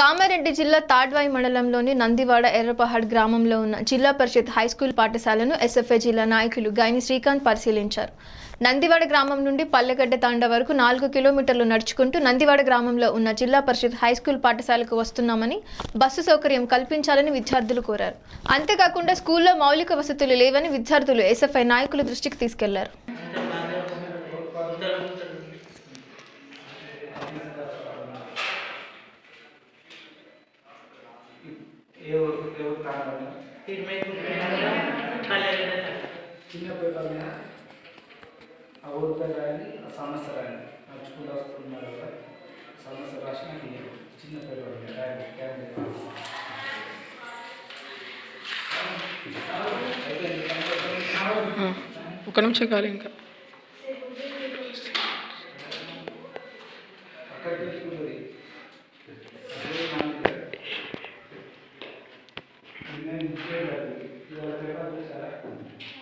కామారెడ్డి జిల్లా తాడ్వాయి మండలంలోని నందివాడ ఎర్రపహాడ్ గ్రామంలో ఉన్న జిల్లా పరిషత్ హైస్కూల్ పాఠశాలను ఎస్ఎఫ్ఐ జిల్లా నాయకులు గైని శ్రీకాంత్ పరిశీలించారు నందివాడ గ్రామం నుండి పల్లెగడ్డ తాండ వరకు నాలుగు కిలోమీటర్లు నడుచుకుంటూ నందివాడ గ్రామంలో ఉన్న జిల్లా పరిషత్ హైస్కూల్ పాఠశాలకు వస్తున్నామని బస్సు సౌకర్యం కల్పించాలని విద్యార్థులు కోరారు అంతేకాకుండా స్కూల్లో మౌలిక వసతులు లేవని విద్యార్థులు ఎస్ఎఫ్ఐ నాయకుల దృష్టికి తీసుకెళ్లారు ఏ ఊరు ఏ ఊరు కావాలి చిన్న పేపర్ మీద ఆ ఊరు పేరు రాయండి ఆ సమస్య రాయండి నడుచుకుంటూ వస్తున్నారు కదా సమస్య రాసి నాకు ఇవ్వండి. చిన్న పేపర్ మీద రాయండి రాయండి. అయిపోయింది ఒక నిమిషం కాదు ఇంకా అక్కడ తీసుకుంటుంది అదే మనకి నేను ఇచ్చే ఇవాళ పేపర్ చూసారా